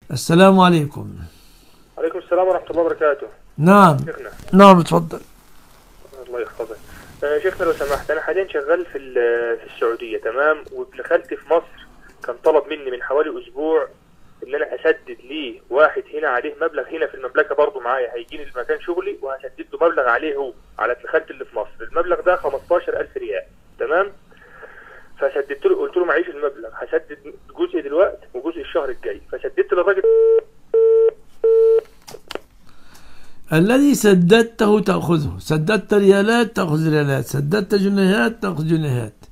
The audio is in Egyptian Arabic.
السلام عليكم عليكم السلام ورحمة الله وبركاته نعم شيخنا نعم اتفضل الله يحفظك آه، شيخنا لو سمحت أنا حاليا شغال في ال- في السعودية تمام وابن خالتي في مصر كان طلب مني من حوالي أسبوع إن أنا أسدد ليه واحد هنا عليه مبلغ هنا في المملكة برضه معايا هيجيني المكان شغلي وهسدد له مبلغ عليه هو على ابن خالتي اللي في مصر المبلغ ده 15000 ريال تمام فسددت له قلت له معيش المبلغ هسدد جزء دلوقتي وجزء الشهر الجاي فسددت للراجل الذي سددته تأخذه سددت ريالات تأخذ ريالات سددت جنيهات تأخذ جنيهات